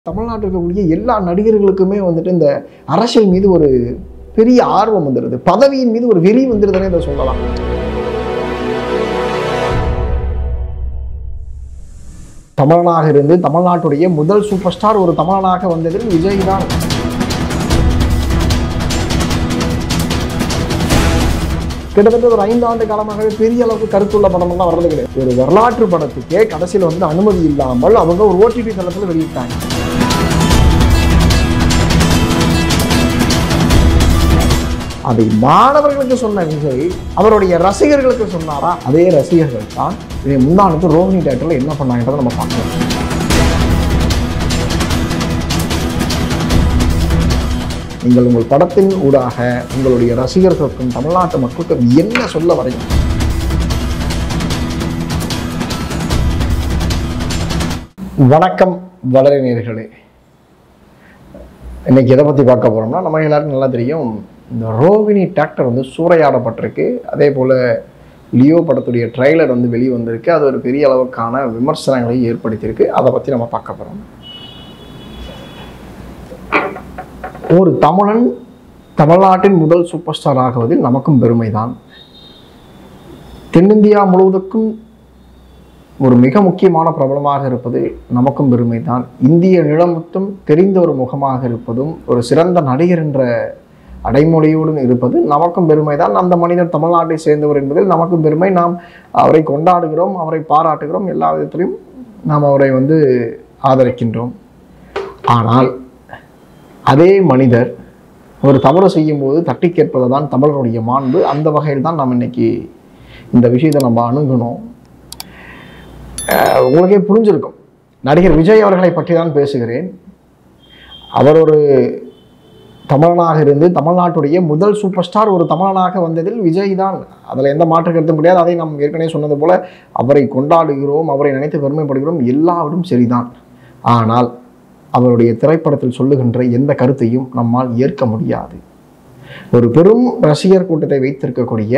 தமிழ்நாட்டில் இருக்கக்கூடிய எல்லா நடிகர்களுக்குமே வந்துட்டு இந்த அரசியல் மீது ஒரு பெரிய ஆர்வம் வந்துடுது பதவியின் மீது ஒரு வெறி வந்துடுதுன்னே இதை சொல்லலாம் தமிழனாக இருந்து தமிழ்நாட்டுடைய முதல் சூப்பர் ஸ்டார் ஒரு தமிழனாக வந்ததில் விஜய் தான் கிட்டத்தட்ட ஒரு ஐந்து ஆண்டு காலமாகவே பெரிய அளவுக்கு கருத்துள்ள படமெல்லாம் வர்றது கிடையாது ஒரு வரலாற்று படத்துக்கே கடைசியில் வந்து அனுமதி இல்லாமல் அவங்க ஒரு ஓடிடி தளத்தில் வெளியிட்டாங்க அதை மாணவர்களுக்கு சொன்ன விஜய் அவருடைய ரசிகர்களுக்கு சொன்னாரா அதே ரசிகர்கள் தான் இதை முந்தானத்து ரோஹினி தேட்டரில் என்ன பண்ணாங்கன்றதை நம்ம பார்க்கலாம் நீங்கள் உங்கள் படத்தின் ஊடாக உங்களுடைய ரசிகர்களுக்கும் தமிழ்நாட்டு மக்களுக்கும் என்ன சொல்ல வரீங்க வணக்கம் வளரை நேர்களே இன்னைக்கு எதை பற்றி பார்க்க போகிறோம்னா நம்ம எல்லாருக்கும் நல்லா தெரியும் இந்த ரோகிணி டிராக்டர் வந்து சூறையாடப்பட்டிருக்கு அதே போல் லியோ படத்துடைய ட்ரைலர் வந்து வெளியே வந்திருக்கு அது ஒரு பெரிய அளவுக்கான விமர்சனங்களை ஏற்படுத்தியிருக்கு அதை பற்றி நம்ம பார்க்க போகிறோம் ஒரு தமிழன் தமிழ்நாட்டின் முதல் சூப்பர் ஸ்டார் ஆகுவதில் நமக்கும் பெருமைதான் தென்னிந்தியா முழுவதுக்கும் ஒரு மிக முக்கியமான பிரபலமாக இருப்பது நமக்கும் பெருமைதான் இந்திய நிலமொத்தம் தெரிந்த ஒரு முகமாக இருப்பதும் ஒரு சிறந்த நடிகர் என்ற அடைமொழியுடன் இருப்பது நமக்கும் பெருமைதான் அந்த மனிதர் தமிழ்நாட்டை சேர்ந்தவர் என்பதில் நமக்கும் பெருமை நாம் அவரை கொண்டாடுகிறோம் அவரை பாராட்டுகிறோம் எல்லா விதத்திலையும் நாம் அவரை வந்து ஆதரிக்கின்றோம் ஆனால் அதே மனிதர் ஒரு தவறு செய்யும்போது தட்டி கேட்பது தான் தமிழருடைய மாண்பு அந்த வகையில் தான் நாம் இன்னைக்கு இந்த விஷயத்தை நம்ம அணுகணும் அஹ் உங்களுக்கே புரிஞ்சிருக்கும் நடிகர் விஜய் அவர்களை பற்றி தான் பேசுகிறேன் அவர் ஒரு தமிழனாக இருந்து தமிழ்நாட்டுடைய முதல் சூப்பர் ஸ்டார் ஒரு தமிழனாக வந்ததில் விஜய் தான் அதில் எந்த மாற்று கருத்தும் முடியாது அதை நாம் ஏற்கனவே சொன்னது போல அவரை கொண்டாடுகிறோம் அவரை நினைத்து பெருமைப்படுகிறோம் எல்லாவற்றும் சரிதான் ஆனால் அவருடைய திரைப்படத்தில் சொல்லுகின்ற எந்த கருத்தையும் நம்மால் ஏற்க முடியாது ஒரு பெரும் ரசிகர் கூட்டத்தை வைத்திருக்கக்கூடிய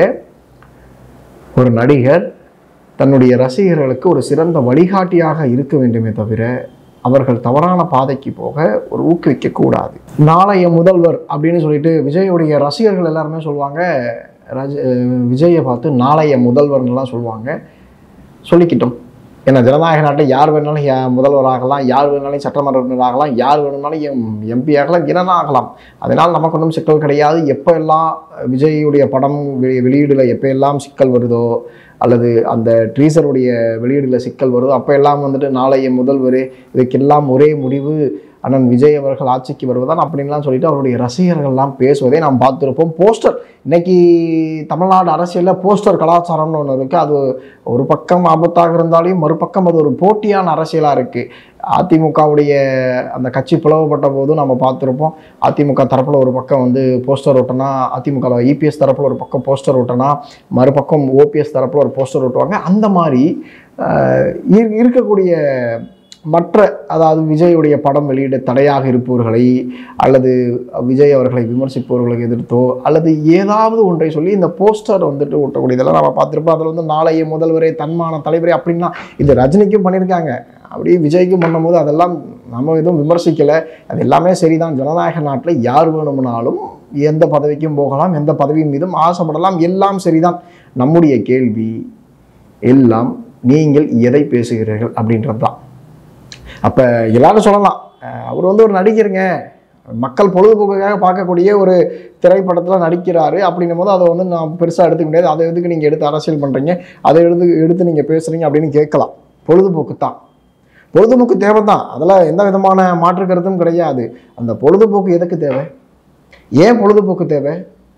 ஒரு நடிகர் தன்னுடைய ரசிகர்களுக்கு ஒரு சிறந்த வழிகாட்டியாக இருக்க வேண்டுமே தவிர அவர்கள் தவறான பாதைக்கு போக ஒரு ஊக்குவிக்க கூடாது நாளைய முதல்வர் அப்படின்னு சொல்லிட்டு விஜயுடைய ரசிகர்கள் எல்லாருமே சொல்லுவாங்க ரஜ விஜயை பார்த்து நாளைய முதல்வர்னுலாம் சொல்லுவாங்க சொல்லிக்கிட்டோம் ஏன்னா ஜனநாயக நாட்டில் யார் வேணாலும் யா- முதல்வர் ஆகலாம் யார் வேணாலும் சட்டமன்ற உறுப்பினர் ஆகலாம் யார் வேணும்னாலும் எம் எம்பி ஆகலாம் என்னென்ன ஆகலாம் அதனால் நமக்கு ஒன்றும் சிக்கல் கிடையாது எப்போ எல்லாம் விஜயுடைய படம் வெளி வெளியீடுல எப்போ எல்லாம் சிக்கல் வருதோ அல்லது அந்த ட்ரீசருடைய வெளியீடுல சிக்கல் வருதோ அப்போ எல்லாம் வந்துட்டு நாளைய முதல்வர் இதுக்கெல்லாம் ஒரே முடிவு அண்ணன் விஜய் அவர்கள் ஆட்சிக்கு வருவதான் அப்படின்லாம் சொல்லிட்டு அவருடைய ரசிகர்கள்லாம் பேசுவதை நாம் பார்த்துருப்போம் போஸ்டர் இன்னைக்கு தமிழ்நாடு அரசியலில் போஸ்டர் கலாச்சாரம்னு ஒன்று இருக்குது அது ஒரு பக்கம் ஆபத்தாக இருந்தாலும் மறுபக்கம் அது ஒரு போட்டியான அரசியலாக இருக்குது அதிமுகவுடைய அந்த கட்சி பிளவுபட்ட போதும் நம்ம பார்த்துருப்போம் அதிமுக தரப்பில் ஒரு பக்கம் வந்து போஸ்டர் ஓட்டனா அதிமுக இபிஎஸ் தரப்பில் ஒரு பக்கம் போஸ்டர் ஓட்டனா மறுபக்கம் ஓபிஎஸ் தரப்பில் ஒரு போஸ்டர் ஓட்டுவாங்க அந்த மாதிரி ஆஹ், இரு- இருக்கக்கூடிய மற்ற அதாவது விஜயுடைய படம் வெளியிட தடையாக இருப்பவர்களை அல்லது விஜய் அவர்களை விமர்சிப்பவர்களை எதிர்த்தோ அல்லது ஏதாவது ஒன்றை சொல்லி இந்த போஸ்டர் வந்துட்டு ஒட்டக்கூடியதெல்லாம் நம்ம பார்த்துருப்போம் அதில் வந்து நாளைய முதல்வரே தன்மான தலைவரே அப்படின்னா இது ரஜினிக்கும் பண்ணியிருக்காங்க அப்படியே விஜய்க்கும் பண்ணும்போது அதெல்லாம் நம்ம எதுவும் விமர்சிக்கலை அது எல்லாமே சரிதான் ஜனநாயக நாட்டில் யார் வேணும்னாலும் எந்த பதவிக்கும் போகலாம் எந்த பதவியின் மீதும் ஆசைப்படலாம் எல்லாம் சரிதான் நம்முடைய கேள்வி எல்லாம் நீங்கள் எதை பேசுகிறீர்கள் அப்படின்றது தான் அப்போ எல்லாரும் சொல்லலாம் அஹ் அவர் வந்து ஒரு நடிகருங்க மக்கள் பொழுதுபோக்குக்காக பார்க்கக்கூடிய ஒரு திரைப்படத்தில் நடிக்கிறாரு அப்படின்னும் போது அதை வந்து நான் பெருசாக எடுத்துக்க முடியாது அதை எதுக்கு நீங்கள் எடுத்து அரசியல் பண்ணுறீங்க அதை எடுத்து எடுத்து நீங்கள் பேசுகிறீங்க அப்படின்னு கேட்கலாம் பொழுதுபோக்கு தான் பொழுதுபோக்கு தேவை தான் அதில் எந்த விதமான மாற்று கருத்தும் கிடையாது அந்த பொழுதுபோக்கு எதுக்கு தேவை ஏன் பொழுதுபோக்கு தேவை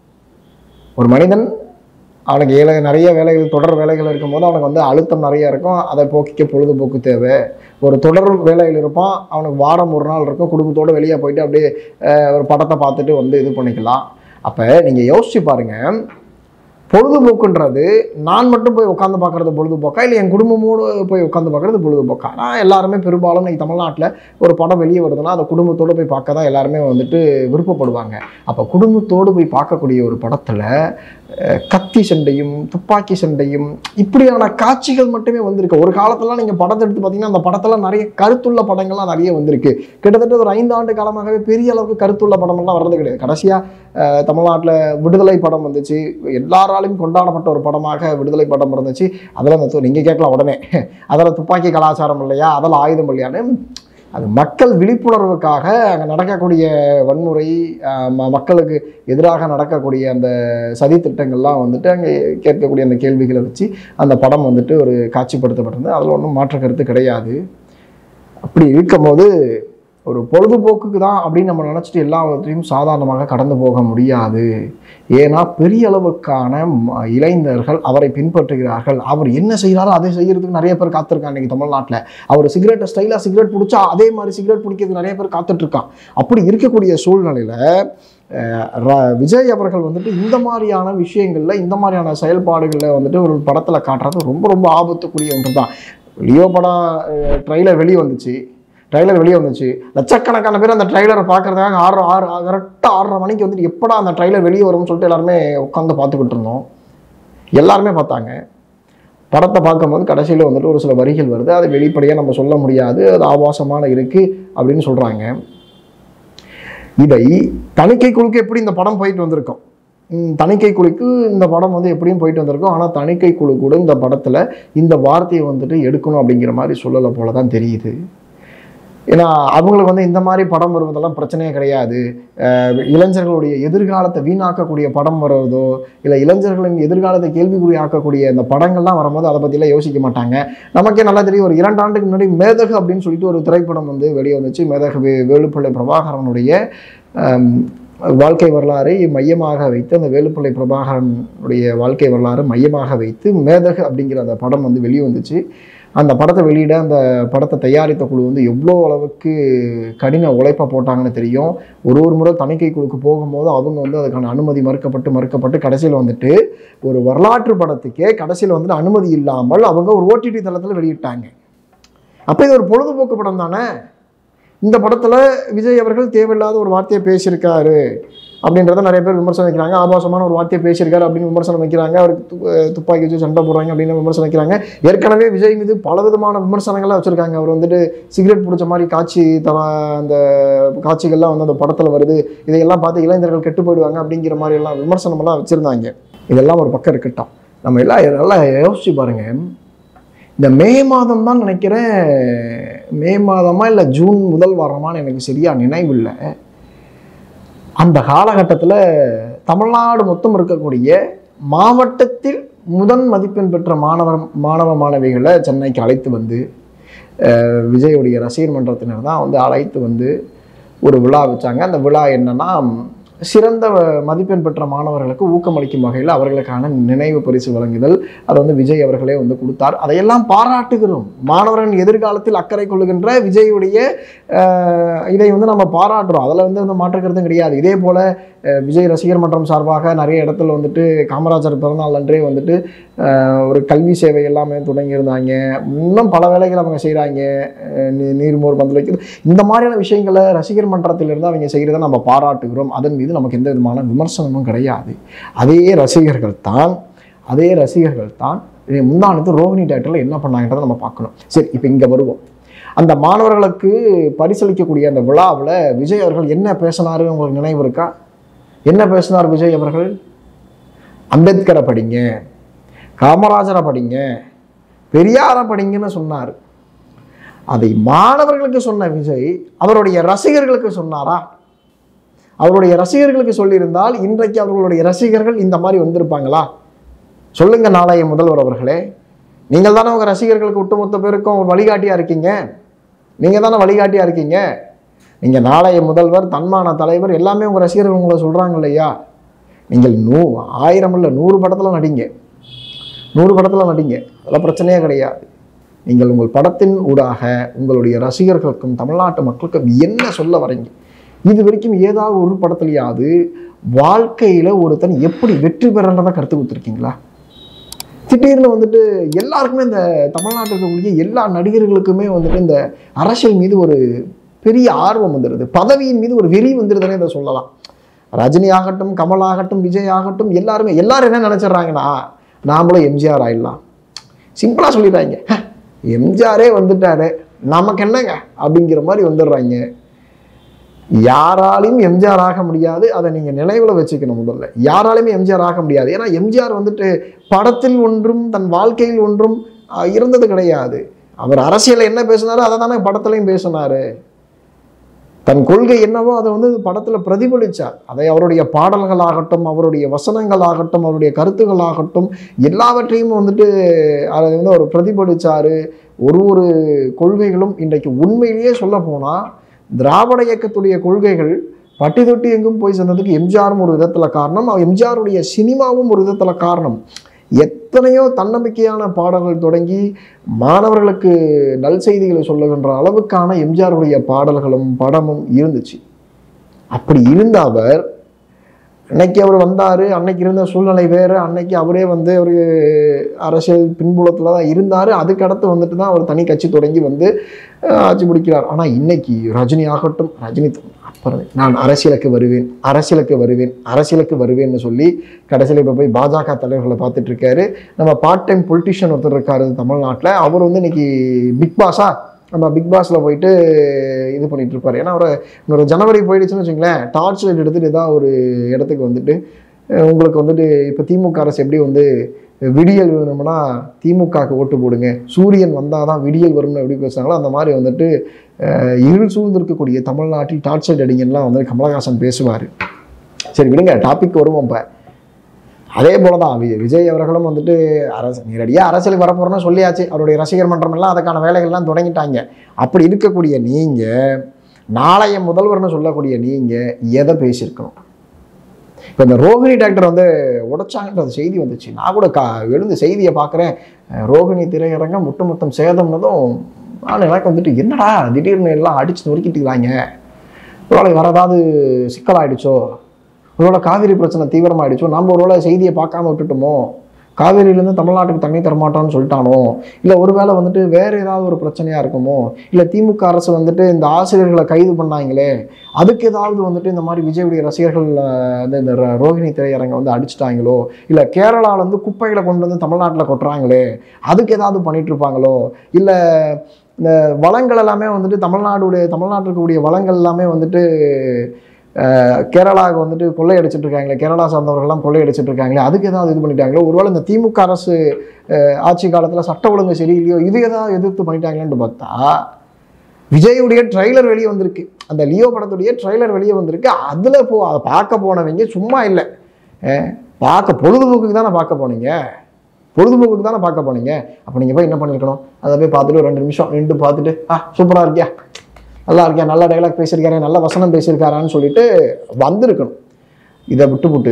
ஒரு மனிதன் அவனுக்கு ஏழை நிறைய வேலைகள் தொடர் வேலைகள் இருக்கும்போது அவனுக்கு வந்து அழுத்தம் நிறைய இருக்கும் அதை போக்கிக்க பொழுதுபோக்கு தேவை ஒரு தொடர் வேலையில் இருப்பான் அவனுக்கு வாரம் ஒரு நாள் இருக்கும் குடும்பத்தோடு வெளியே போயிட்டு அப்படியே அஹ், ஒரு படத்தை பார்த்துட்டு வந்து இது பண்ணிக்கலாம் அப்போ நீங்கள் யோசிச்சு பாருங்க பொழுதுபோக்குன்றது நான் மட்டும் போய் உட்காந்து பார்க்குறது பொழுதுபோக்கா இல்லை என் குடும்பமோடு போய் உட்காந்து பார்க்குறது பொழுதுபோக்கா நான் எல்லாருமே பெரும்பாலும் இன்னைக்கு தமிழ்நாட்டில் ஒரு படம் வெளியே வருதுன்னா அந்த குடும்பத்தோடு போய் பார்க்க தான் எல்லாருமே வந்துட்டு விருப்பப்படுவாங்க அப்போ குடும்பத்தோடு போய் பார்க்கக்கூடிய ஒரு படத்தில் கத்தி சண்டையும் துப்பாக்கி சண்டையும் இப்படியான காட்சிகள் மட்டுமே வந்திருக்கு ஒரு காலத்துலாம் நீங்கள் படத்தை எடுத்து பார்த்தீங்கன்னா அந்த படத்தில் நிறைய கருத்துள்ள படங்கள்லாம் நிறைய வந்திருக்கு கிட்டத்தட்ட ஒரு ஐந்து ஆண்டு காலமாகவே பெரிய அளவுக்கு கருத்துள்ள படமெல்லாம் வர்றது கிடையாது கடைசியாக தமிழ்நாட்டில் விடுதலை படம் வந்துச்சு எல்லாராலையும் கொண்டாடப்பட்ட ஒரு படமாக விடுதலை படம் இருந்துச்சு அதில் அந்த நீங்கள் கேட்கலாம் உடனே அதில் துப்பாக்கி கலாச்சாரம் இல்லையா அதில் ஆயுதம் இல்லையான்னு அது மக்கள் விழிப்புணர்வுக்காக அங்கே நடக்கக்கூடிய வன்முறை ஆஹ் ம- மக்களுக்கு எதிராக நடக்கக்கூடிய அந்த சதி திட்டங்கள்லாம் வந்துட்டு அங்கே கேட்கக்கூடிய அந்த கேள்விகளை வச்சு அந்த படம் வந்துட்டு ஒரு காட்சிப்படுத்தப்பட்டிருந்தது அதில் ஒன்றும் மாற்று கருத்து கிடையாது அப்படி இருக்கும்போது ஒரு பொழுதுபோக்குக்கு தான் அப்படின்னு நம்ம நினச்சிட்டு எல்லாவற்றையும் சாதாரணமாக கடந்து போக முடியாது ஏன்னா பெரிய அளவுக்கான ம- இளைஞர்கள் அவரை பின்பற்றுகிறார்கள் அவர் என்ன செய்கிறாரோ அதை செய்யறதுக்கு நிறைய பேர் காத்திருக்காங்க இன்னைக்கு தமிழ்நாட்டில் அவர் சிகரெட்டை ஸ்டைலாக சிகரெட் பிடிச்சா அதே மாதிரி சிகரெட் பிடிக்கிறதுக்கு நிறைய பேர் காத்துட்ருக்கான் அப்படி இருக்கக்கூடிய சூழ்நிலையில் அஹ், ர- விஜய் அவர்கள் வந்துட்டு இந்த மாதிரியான விஷயங்களில் இந்த மாதிரியான செயல்பாடுகளில் வந்துட்டு ஒரு படத்தில் காட்டுறது ரொம்ப ரொம்ப ஆபத்துக்குரிய ஒன்று தான் லியோ படம் ட்ரைலர் வெளியே வந்துச்சு ட்ரைலர் வெளியே வந்துச்சு லட்சக்கணக்கான பேர் அந்த ட்ரைலரை பார்க்கறதுக்காக ஆறு ஆறு கரெக்டாக ஆறரை மணிக்கு வந்துட்டு எப்படா அந்த ட்ரைலர் வெளியே வரும்னு சொல்லிட்டு எல்லாருமே உட்காந்து பார்த்துக்கிட்டு இருந்தோம் எல்லாருமே பார்த்தாங்க படத்தை பார்க்கும்போது கடைசியில் வந்துட்டு ஒரு சில வரிகள் வருது அது வெளிப்படையாக நம்ம சொல்ல முடியாது அது ஆபாசமான இருக்குது அப்படின்னு சொல்கிறாங்க இதை தணிக்கை குழுக்கு எப்படி இந்த படம் போயிட்டு வந்திருக்கும் ம், தணிக்கை குழுக்கு இந்த படம் வந்து எப்படியும் போயிட்டு வந்திருக்கும் ஆனால் தணிக்கை குழு கூட இந்த படத்தில் இந்த வார்த்தையை வந்துட்டு எடுக்கணும் அப்படிங்கிற மாதிரி சொல்லலை போல தான் தெரியுது ஏன்னா அவங்களுக்கு வந்து இந்த மாதிரி படம் வருவதெல்லாம் பிரச்சனையே கிடையாது அஹ் இளைஞர்களுடைய எதிர்காலத்தை வீணாக்கக்கூடிய படம் வருவதோ இல்லை இளைஞர்களின் எதிர்காலத்தை கேள்விக்குறி ஆக்கக்கூடிய இந்த படங்கள்லாம் வரும்போது அதை பற்றிலாம் யோசிக்க மாட்டாங்க நமக்கே நல்லா தெரியும் ஒரு இரண்டு ஆண்டுக்கு முன்னாடி மேதகு அப்படின்னு சொல்லிட்டு ஒரு திரைப்படம் வந்து வெளியே வந்துச்சு மேதகு வே வேலுப்பிள்ளை பிரபாகரனுடைய அம், வாழ்க்கை வரலாறை மையமாக வைத்து அந்த வேலுப்பிள்ளை பிரபாகரனுடைய வாழ்க்கை வரலாறு மையமாக வைத்து மேதகு அப்படிங்கிற அந்த படம் வந்து வெளியே வந்துச்சு அந்த படத்தை வெளியிட அந்த படத்தை தயாரித்த குழு வந்து எவ்வளோ அளவுக்கு கடின உழைப்பை போட்டாங்கன்னு தெரியும் ஒரு ஒரு முறை தணிக்கை குழுக்கு போகும்போது அவங்க வந்து அதுக்கான அனுமதி மறுக்கப்பட்டு மறுக்கப்பட்டு கடைசியில் வந்துட்டு ஒரு வரலாற்று படத்துக்கே கடைசியில் வந்துட்டு அனுமதி இல்லாமல் அவங்க ஒரு ஓடிடி தளத்தில் வெளியிட்டாங்க அப்போ இது ஒரு பொழுதுபோக்கு படம் தானே இந்த படத்தில் விஜய் அவர்கள் தேவையில்லாத ஒரு வார்த்தையை பேசியிருக்காரு அப்படின்றத நிறைய பேர் விமர்சனம் வைக்கிறாங்க ஆபாசமான ஒரு வார்த்தையை பேசியிருக்காரு அப்படின்னு விமர்சனம் வைக்கிறாங்க அவருக்கு து- அஹ் துப்பாக்கி வச்சு சண்டை போடுறாங்க அப்படின்னு விமர்சனம் வைக்கிறாங்க ஏற்கனவே விஜய் மீது பலவிதமான விமர்சனங்கள்லாம் வச்சுருக்காங்க அவர் வந்துட்டு சிகரெட் பிடிச்ச மாதிரி காட்சி தர அந்த காட்சிகள்லாம் வந்து அந்த படத்தில் வருது இதையெல்லாம் பார்த்து இளைஞர்கள் கெட்டு போயிடுவாங்க அப்படிங்கிற மாதிரி எல்லாம் விமர்சனமெல்லாம் வச்சுருந்தாங்க இதெல்லாம் ஒரு பக்கம் இருக்கட்டும் நம்ம எல்லாம் நல்லா யோசிச்சு பாருங்க இந்த மே மாதம் தான் நினைக்கிறேன் மே மாதமா இல்லை ஜூன் முதல் வாரமான்னு எனக்கு சரியா நினைவில்லை அந்த காலகட்டத்தில் தமிழ்நாடு மொத்தம் இருக்கக்கூடிய மாவட்டத்தில் முதன் மதிப்பெண் பெற்ற மாணவர் மாணவ மாணவிகளை சென்னைக்கு அழைத்து வந்து அஹ், விஜயுடைய ரசிகர் மன்றத்தினர் தான் வந்து அழைத்து வந்து ஒரு விழா வச்சாங்க அந்த விழா என்னன்னா சிறந்த மதிப்பெண் பெற்ற மாணவர்களுக்கு ஊக்கமளிக்கும் வகையில் அவர்களுக்கான நினைவு பரிசு வழங்குதல் அதை வந்து விஜய் அவர்களே வந்து கொடுத்தார் அதையெல்லாம் பாராட்டுகிறோம் மாணவர்களின் எதிர்காலத்தில் அக்கறை கொள்ளுகின்ற விஜயுடைய அஹ், இதை வந்து நம்ம பாராட்டுறோம் அதில் வந்து வந்து மாற்றுக்கிறதும் கிடையாது இதே போல் அஹ், விஜய் ரசிகர் மன்றம் சார்பாக நிறைய இடத்துல வந்துட்டு காமராஜர் பிறந்தநாள் அன்றே வந்துட்டு அஹ், ஒரு கல்வி சேவை எல்லாமே தொடங்கியிருந்தாங்க இன்னும் பல வேலைகள் அவங்க செய்கிறாங்க நீர்மோர் பந்தல் வைக்கிறது இந்த மாதிரியான விஷயங்களை ரசிகர் மன்றத்திலிருந்து அவங்க செய்கிறத நம்ம பாராட்டுகிறோம் அதன் மீது நமக்கு எந்த விதமான விமர்சனமும் கிடையாது அதே ரசிகர்கள் தான் அதே ரசிகர்கள் தான் முந்தானத்து ரோஹிணி தேட்டரில் என்ன பண்ணாங்கன்றதை நம்ம பார்க்கணும் சரி இப்போ இங்கே வருவோம் அந்த மாணவர்களுக்கு பரிசளிக்கக்கூடிய அந்த விழாவில் விஜய் அவர்கள் என்ன பேசினாரு உங்களுக்கு நினைவு இருக்கா என்ன பேசினார் விஜய் அவர்கள் அம்பேத்கரை படிங்க காமராஜரை படிங்க பெரியாரை படிங்கன்னு சொன்னார் அதை மாணவர்களுக்கு சொன்ன விஜய் அவருடைய ரசிகர்களுக்கு சொன்னாரா அவருடைய ரசிகர்களுக்கு சொல்லியிருந்தால் இன்றைக்கு அவர்களுடைய ரசிகர்கள் இந்த மாதிரி வந்திருப்பாங்களா சொல்லுங்க நாளைய முதல்வர் அவர்களே நீங்கள் தானே உங்கள் ரசிகர்களுக்கு ஒட்டுமொத்த பேருக்கும் ஒரு வழிகாட்டியாக இருக்கீங்க நீங்கள் தானே வழிகாட்டியாக இருக்கீங்க நீங்கள் நாளைய முதல்வர் தன்மான தலைவர் எல்லாமே உங்கள் ரசிகர்கள் உங்களை சொல்கிறாங்க இல்லையா நீங்கள் நூ ஆயிரம் இல்லை நூறு படத்தில் நடிங்க நூறு படத்தில் நடிங்க அதெல்லாம் பிரச்சனையே கிடையாது நீங்கள் உங்கள் படத்தின் ஊடாக உங்களுடைய ரசிகர்களுக்கும் தமிழ்நாட்டு மக்களுக்கும் என்ன சொல்ல வரீங்க இது வரைக்கும் ஏதாவது ஒரு படத்துலையாவது வாழ்க்கையில் ஒருத்தன் எப்படி வெற்றி பெறன்றதை கருத்து கொடுத்துருக்கீங்களா திடீர்னு வந்துட்டு எல்லாருக்குமே இந்த தமிழ்நாட்டில் இருக்கக்கூடிய எல்லா நடிகர்களுக்குமே வந்துட்டு இந்த அரசியல் மீது ஒரு பெரிய ஆர்வம் வந்துடுது பதவியின் மீது ஒரு வெறி வந்துடுதுன்னே இதை சொல்லலாம் ரஜினி ஆகட்டும் கமல் ஆகட்டும் விஜய் ஆகட்டும் எல்லாருமே எல்லாரும் என்ன நினச்சிட்றாங்கன்னா நாமளும் எம்ஜிஆர் ஆயிடலாம் சிம்பிளாக சொல்லிடுறாங்க "ஹ, எம்ஜிஆரே வந்துட்டாரு நமக்கு என்னங்க அப்படிங்கிற மாதிரி வந்துடுறாங்க யாராலையும் எம்ஜிஆர் ஆக முடியாது அதை நீங்கள் நினைவில் வச்சுக்கணும் முதல்ல யாராலையுமே எம்ஜிஆர் ஆக முடியாது ஏன்னா எம்ஜிஆர் வந்துட்டு படத்தில் ஒன்றும் தன் வாழ்க்கையில் ஒன்றும் அஹ், இருந்தது கிடையாது அவர் அரசியல் என்ன பேசினாரோ அதை தானே படத்துலையும் பேசினாரு தன் கொள்கை என்னவோ அதை வந்து படத்தில் பிரதிபலிச்சார் அதை அவருடைய பாடல்களாகட்டும் அவருடைய வசனங்களாகட்டும் அவருடைய கருத்துக்களாகட்டும் எல்லாவற்றையும் வந்துட்டு அதை வந்து அவர் பிரதிபலிச்சாரு ஒரு ஒரு கொள்கைகளும் இன்றைக்கு உண்மையிலேயே சொல்ல போனால் திராவிட இயக்கத்துடைய கொள்கைகள் பட்டி தொட்டி எங்கும் போய் சேர்ந்ததுக்கு எம்ஜிஆரும் ஒரு விதத்தில் காரணம் எம்ஜிஆருடைய சினிமாவும் ஒரு விதத்தில் காரணம் எத்தனையோ தன்னம்பிக்கையான பாடல்கள் தொடங்கி மாணவர்களுக்கு நல் செய்திகளை சொல்லுகின்ற அளவுக்கான எம்ஜிஆருடைய பாடல்களும் படமும் இருந்துச்சு அப்படி இருந்த அவர் அன்னைக்கு அவர் வந்தார் அன்னைக்கு இருந்த சூழ்நிலை வேறு அன்னைக்கு அவரே வந்து ஒரு அரசியல் பின்புலத்தில் தான் இருந்தார் அதுக்கடுத்து வந்துட்டு தான் அவர் தனி கட்சி தொடங்கி வந்து அஹ், ஆட்சி பிடிக்கிறார் ஆனால் இன்னைக்கு ரஜினி ஆகட்டும் ரஜினி அப்புறம் நான் அரசியலுக்கு வருவேன் அரசியலுக்கு வருவேன் அரசியலுக்கு வருவேன்னு சொல்லி கடைசியில் இப்போ போய் பாஜக தலைவர்களை பார்த்துட்டு இருக்காரு நம்ம பார்ட் டைம் பொலிட்டிஷியன் ஒருத்தர் இருக்காரு தமிழ்நாட்டில் அவர் வந்து இன்னைக்கு பிக் பாஸா நம்ம பிக் பாஸில் போயிட்டு இது பண்ணிட்டு இருப்பாரு ஏன்னா ஒரு இன்னொரு ஜனவரி போயிடுச்சுன்னு வச்சுங்களேன் டார்ச் லைட் எடுத்துட்டு ஏதாவது ஒரு இடத்துக்கு வந்துட்டு அஹ் உங்களுக்கு வந்துட்டு இப்போ திமுக அரசு எப்படி வந்து விடியல் வேணும்னா திமுகவுக்கு ஓட்டு போடுங்க சூரியன் வந்தால் தான் விடியல் வரும்னு எப்படி பேசுகிறாங்களோ அந்த மாதிரி வந்துட்டு அஹ், இருள் சூழ்ந்திருக்கக்கூடிய தமிழ்நாட்டில் டார்ச் லைட் அடிங்கலாம் வந்து கமலஹாசன் பேசுவார் சரி விடுங்க டாபிக் வருவோம் இப்போ அதே போல தான் வி- விஜய் அவர்களும் வந்துட்டு அரசு நேரடியாக அரசியலுக்கு வரப்போறோம்னு சொல்லியாச்சு அவருடைய ரசிகர் மன்றம் எல்லாம் அதுக்கான வேலைகள்லாம் தொடங்கிட்டாங்க அப்படி இருக்கக்கூடிய நீங்கள் நாளைய முதல்வர்னு சொல்லக்கூடிய நீங்கள் எதை பேசியிருக்கணும் இப்போ இந்த ரோகிணி டாக்டர் வந்து உடைச்சாங்கன்ற செய்தி வந்துச்சு நான் கூட கா எழுந்து செய்தியை பார்க்குறேன் ரோகிணி திரையரங்கம் ஒட்டுமொத்தம் சேதம்னதும் நான் எனக்கு வந்துட்டு என்னடா திடீர்னு எல்லாம் அடிச்சு நொறுக்கிட்டு இருக்காங்க ஒருவேளை வேறு ஏதாவது சிக்கலாயிடுச்சோ ஒருவேளை காவிரி பிரச்சனை தீவிரமாயிடுச்சோ நம்ம ஒருவேளை செய்தியை பார்க்காம விட்டுட்டோமோ காவேரியிலேருந்து தமிழ்நாட்டுக்கு தண்ணி தரமாட்டோம்னு சொல்லிட்டானோ இல்லை ஒருவேளை வந்துட்டு வேறு ஏதாவது ஒரு பிரச்சனையாக இருக்குமோ இல்லை திமுக அரசு வந்துட்டு இந்த ஆசிரியர்களை கைது பண்ணாங்களே அதுக்கு ஏதாவது வந்துட்டு இந்த மாதிரி விஜயுடைய ரசிகர்கள் அஹ், வந்து இந்த ர- ரோகிணி திரையரங்கை வந்து அடிச்சிட்டாங்களோ இல்லை கேரளால இருந்து குப்பைகளை கொண்டு வந்து தமிழ்நாட்டில் கொட்டுறாங்களே அதுக்கு ஏதாவது பண்ணிட்டு இருப்பாங்களோ இல்லை இந்த வளங்கள் எல்லாமே வந்துட்டு தமிழ்நாடுடைய தமிழ்நாட்டில் இருக்கக்கூடிய வளங்கள் எல்லாமே வந்துட்டு அஹ், கேரளாவுக்கு வந்துட்டு கொள்ளையடிச்சிட்டு இருக்காங்களே கேரளா சார்ந்தவர்கள்லாம் கொள்ளையடிச்சிட்டு இருக்காங்களே அதுக்கு ஏதாவது இது பண்ணிட்டாங்களோ ஒருவேளை இந்த திமுக அரசு அஹ், ஆட்சி காலத்தில் சட்ட ஒழுங்கு சரியில்லையோ இது ஏதாவது எதிர்த்து பண்ணிட்டாங்களான்னு பார்த்தா விஜயுடைய ட்ரைலர் வெளியே வந்திருக்கு அந்த லியோ படத்துடைய ட்ரைலர் வெளியே வந்திருக்கு அதில் போ அதை பார்க்க போனவங்க சும்மா இல்லை அஹ், பார்க்க பொழுதுபோக்குக்கு தானே பார்க்க போனீங்க பொழுதுபோக்குக்கு தானே பார்க்க போனீங்க அப்போ நீங்கள் போய் என்ன பண்ணிருக்கணும் அதை போய் பார்த்துட்டு ஒரு ரெண்டு நிமிஷம் நின்று பார்த்துட்டு ஆ சூப்பராக இருக்கியா நல்லா இருக்கியா நல்ல டைலாக் பேசியிருக்காரு நல்ல வசனம் பேசியிருக்காரான்னு சொல்லிட்டு வந்திருக்கணும் இதை விட்டுப்புட்டு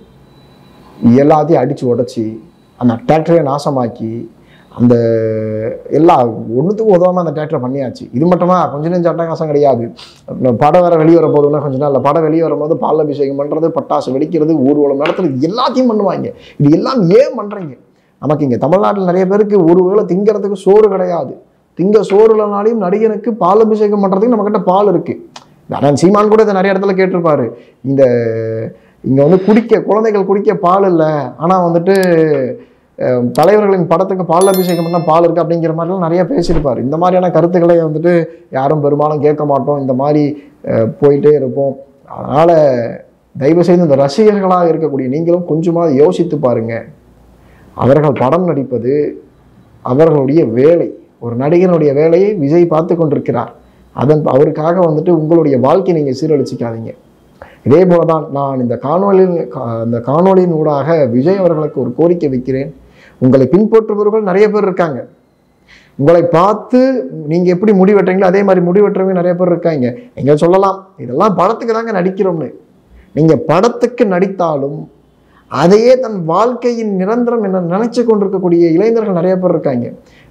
எல்லாத்தையும் அடித்து உடச்சி அந்த டிராக்டரை நாசமாக்கி அந்த எல்லா ஒன்றுத்துக்கும் உதவாமல் அந்த தேட்டரை பண்ணியாச்சு இது மட்டுமா கொஞ்ச நெஞ்ச அட்டகாசம் கிடையாது இந்த படம் வேற வெளியே வர போதுன்னா கொஞ்ச நாள் படம் வெளியே வரும்போது பால் அபிஷேகம் பண்ணுறது பட்டாசு வெடிக்கிறது ஊர்வலம் நடத்துறது இது எல்லாத்தையும் பண்ணுவாங்க இது எல்லாம் ஏன் பண்ணுறீங்க நமக்கு இங்கே தமிழ்நாட்டில் நிறைய பேருக்கு ஒரு வேளை திங்கிறதுக்கு சோறு கிடையாது திங்க சோறு இல்லைனாலையும் நடிகனுக்கு பால் அபிஷேகம் பண்ணுறதுக்கு நம்மக்கிட்ட பால் இருக்குது ஆனால் சீமான் கூட இதை நிறைய இடத்துல கேட்டிருப்பாரு இந்த இங்கே வந்து குடிக்க குழந்தைகள் குடிக்க பால் இல்லை ஆனால் வந்துட்டு அஹ், தலைவர்களின் படத்துக்கு பால் அபிஷேகம் பண்ணால் பால் இருக்குது அப்படிங்கிற மாதிரிலாம் நிறைய பேசியிருப்பார் இந்த மாதிரியான கருத்துக்களை வந்துட்டு யாரும் பெரும்பாலும் கேட்க மாட்டோம் இந்த மாதிரி அஹ், போயிட்டே இருப்போம் அதனால் தயவு செய்து இந்த ரசிகர்களாக இருக்கக்கூடிய நீங்களும் கொஞ்சமாவது யோசித்து பாருங்க அவர்கள் படம் நடிப்பது அவர்களுடைய வேலை ஒரு நடிகனுடைய வேலையை விஜய் பார்த்து கொண்டிருக்கிறார் அதன் அவருக்காக வந்துட்டு உங்களுடைய வாழ்க்கையை நீங்கள் சீரழிச்சிக்காதீங்க இதே போல தான் நான் இந்த காணொலியின் கா- இந்த காணொலியின் ஊடாக விஜய் அவர்களுக்கு ஒரு கோரிக்கை வைக்கிறேன் உங்களை பின்பற்றுபவர்கள் நிறைய பேர் இருக்காங்க உங்களை பார்த்து நீங்கள் எப்படி முடிவெட்டுறீங்களோ அதே மாதிரி முடிவெட்டுறவங்க நிறைய பேர் இருக்காங்க நீங்கள் சொல்லலாம் இதெல்லாம் படத்துக்கு தாங்க நடிக்கிறோம்னு நீங்கள் படத்துக்கு நடித்தாலும் அதையே தன் வாழ்க்கையின் நிரந்தரம் என்ன நினைச்சு கொண்டிருக்கக்கூடிய இளைஞர்கள் நிறைய பேர் இருக்காங்க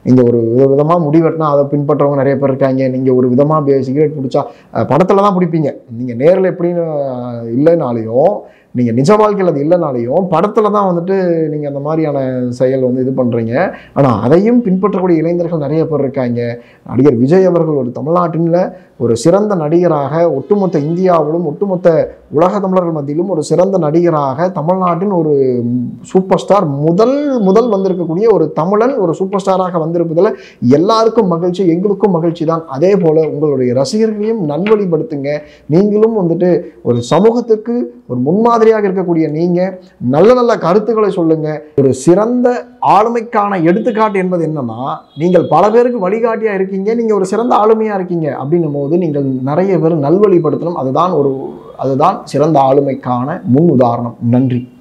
நீங்கள் ஒரு வித விதமாக முடிவெட்டினா அதை பின்பற்றவங்க நிறைய பேர் இருக்காங்க நீங்கள் ஒரு விதமாக சிகரெட் பிடிச்சா படத்தில் தான் பிடிப்பீங்க நீங்கள் நேரில் எப்படின்னு அஹ், இல்லைனாலையும் நீங்கள் நிஜ வாழ்க்கையில் அது இல்லைனாலையும் படத்தில் தான் வந்துட்டு நீங்கள் அந்த மாதிரியான செயல் வந்து இது பண்ணுறீங்க ஆனால் அதையும் பின்பற்றக்கூடிய இளைஞர்கள் நிறைய பேர் இருக்காங்க நடிகர் விஜய் அவர்கள் ஒரு தமிழ்நாட்டில் ஒரு சிறந்த நடிகராக ஒட்டுமொத்த இந்தியாவிலும் ஒட்டுமொத்த உலக தமிழர்கள் மத்தியிலும் ஒரு சிறந்த நடிகராக தமிழ்நாட்டின் ஒரு சூப்பர் ஸ்டார் முதல் முதல் வந்திருக்கக்கூடிய ஒரு தமிழன் ஒரு சூப்பர் ஸ்டாராக வந்திருப்பதில் எல்லாருக்கும் மகிழ்ச்சி எங்களுக்கும் மகிழ்ச்சி தான் அதே போல் உங்களுடைய ரசிகர்களையும் நல்வழிப்படுத்துங்க நீங்களும் வந்துட்டு ஒரு சமூகத்துக்கு ஒரு முன்மாதிரியாக இருக்கக்கூடிய நீங்கள் நல்ல நல்ல கருத்துக்களை சொல்லுங்க ஒரு சிறந்த ஆளுமைக்கான எடுத்துக்காட்டு என்பது என்னன்னா நீங்கள் பல பேருக்கு வழிகாட்டியா இருக்கீங்க நீங்க ஒரு சிறந்த ஆளுமையா இருக்கீங்க அப்படின்னும் போது நீங்கள் நிறைய பேர் நல்வழிப்படுத்தணும் அதுதான் ஒரு அதுதான் சிறந்த ஆளுமைக்கான முன் உதாரணம் நன்றி